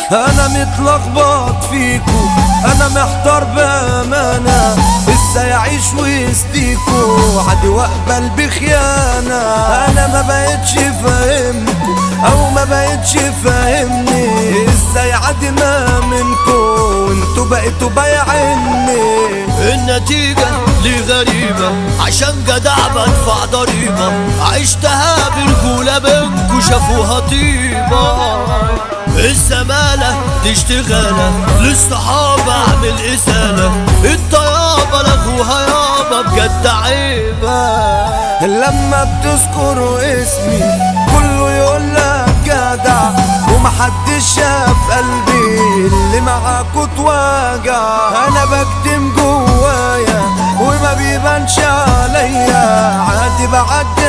انا متلخبط فيكو انا محتار بامانه ازاي اعيش وسطيكو عادي واقبل بخيانه انا ما بقتش فاهمكو او ما بقتش فاهمني ازاي عادي ما منكو وانتوا بقيتوا بايعيني النتيجة لي غريبة عشان جدع بدفع ضريبة عشتها برجولة بينكو شافوها طيبة الزمالة دي اشتغالة للصحاب اعمل اسالة انت يابا لغوها يابا بجد عيبة لما بتذكروا اسمي كله يقول لك جدع ومحدش شاف قلبي اللي معاكوا اتوجع انا بكتم جوايا وما بيبانش عليا عادي بعدي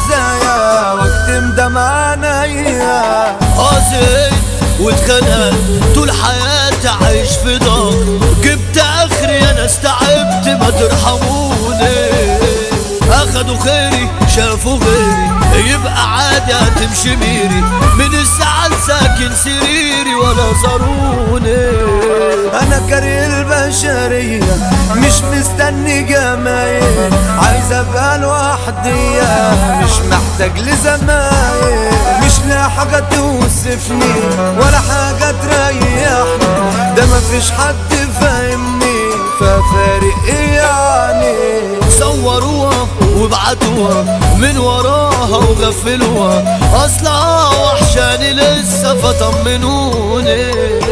هزايا واكتم دمع عينيا قاسيت واتخنقت طول حياتي عايش في ضغط جبت اخري انا استعبت ما ترحموني اخدوا خيري شافوا غيري يبقى عادي هتمشي ميري من الزعل ساكن سريري ولا زاروني انا كاره البشرية مش مستني جمايل عايز ابقى لوحدي مش محتاج لزمايل مش لا حاجة توصفني ولا حاجة تريحني ده مفيش حد فاهمني ففارق ايه يعني صوروها وابعتوها من وراها وغفلوها اصلها وحشاني لسه فطمنوني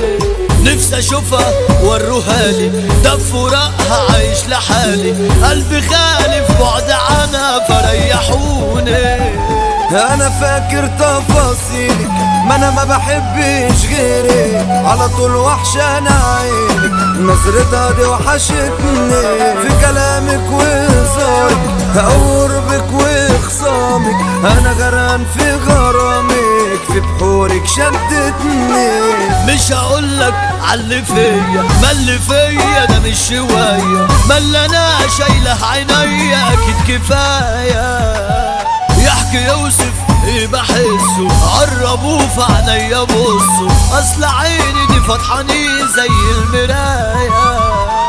نفسي اشوفها وروها لي ده فراقها عايش لحالي قلبي خالي في بعد عنها فريحوني انا فاكر تفاصيلك ما انا ما بحبش غيرك على طول وحشانة عينك نظرتها دي وحشتني في كلامك وهزارك قربك وخصامك انا غرقان في غرامك في بحورك شدتني مش هقولك عاللي فيا ما اللي فيا ده مش شوية ما اللي انا شايله عينيا اكيد كفاية يحكي يوسف ايه بحسه قربوه في عينيا بصوا اصل عيني دي فتحاني زي المراية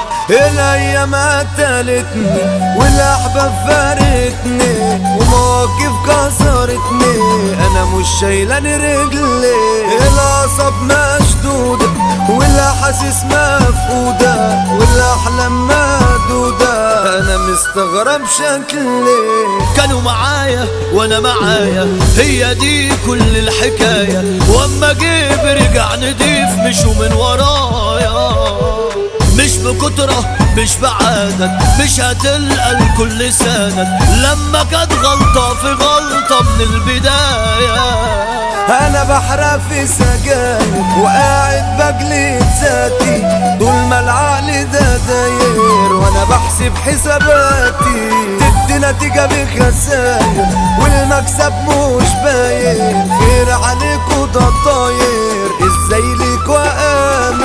الايام قتلتني والاحباب فارقتني ومواقف كسرتني انا مش شايلاني رجلي الاعصاب مشدوده والاحاسيس مفقوده والاحلام مهدوده انا مستغرب شكلي كانوا معايا وانا معايا هي دي كل الحكاية واما جيب رجع نضيف مشوا من ورايا مش بكترة مش بعادك مش هتلقى الكل سند لما كانت غلطة في غلطة من البداية انا بحرق في سجاير وقاعد بجلد ذاتي طول ما العقل ده داير وانا بحسب حساباتي تدي نتيجة بخساير والمكسب مش باين خير عليك وده طاير ازاي ليك وامن